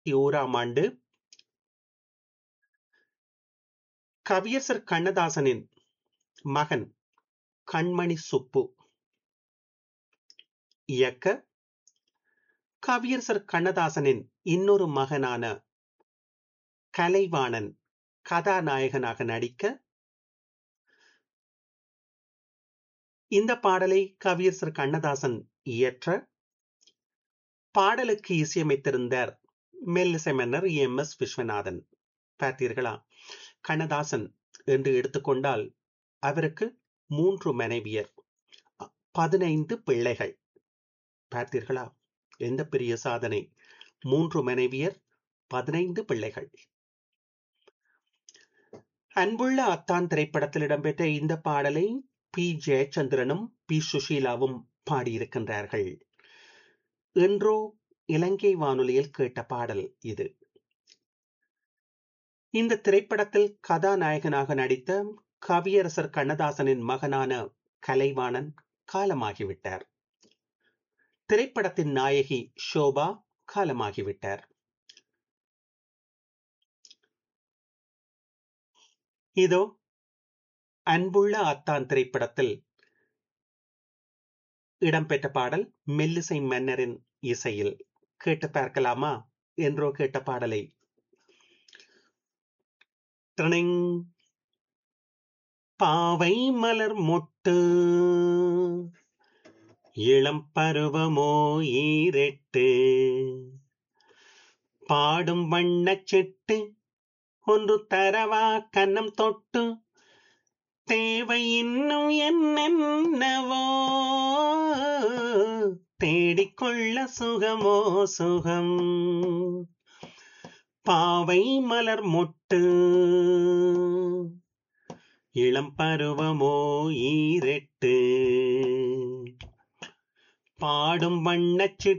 ஓராம் ஆண்டு கவியரசர் கண்ணதாசனின் மகன் கண்மணி சுப்பு இயக்க கவியரசர் கண்ணதாசனின் இன்னொரு மகனான கலைவாணன் கதாநாயகனாக நடிக்க இந்த பாடலை கவியரசர் கண்ணதாசன் இயற்ற பாடலுக்கு இசையமைத்திருந்தார் மெல்லிசை மன்னர் எம் எஸ் விஸ்வநாதன் பார்த்தீர்களா கண்ணதாசன் என்று எடுத்துக்கொண்டால் அவருக்கு மூன்று மனைவியர் பதினைந்து பிள்ளைகள் பார்த்தீர்களா எந்த பெரிய சாதனை மூன்று மனைவியர் பதினைந்து பிள்ளைகள் அன்புள்ள அத்தான் திரைப்படத்தில் இடம்பெற்ற இந்த பாடலை பி ஜெயச்சந்திரனும் பி சுஷீலாவும் பாடியிருக்கின்றார்கள் என்றோ இலங்கை வானொலியில் கேட்ட பாடல் இது இந்த திரைப்படத்தில் கதாநாயகனாக நடித்த கவியரசர் கண்ணதாசனின் மகனான கலைவாணன் காலமாகிவிட்டார் திரைப்படத்தின் நாயகி ஷோபா காலமாகிவிட்டார் இதோ அன்புள்ள அத்தான் திரைப்படத்தில் இடம்பெற்ற பாடல் மெல்லிசை மன்னரின் இசையில் கேட்டு பார்க்கலாமா என்றோ கேட்ட பாடலை பாவை மலர் மொட்டு இளம் பருவமோ ஈரெட்டு பாடும் வண்ணச் செட்டு ஒன்று தரவா கன்னம் தொட்டு தேவை இன்னும் என்னென்னவோ தேடிக்கொள்ள சுகமோ சுகம் பாவை மலர் மொட்டு இளம் பருவமோ ஈரெட்டு பாடும் வண்ணச்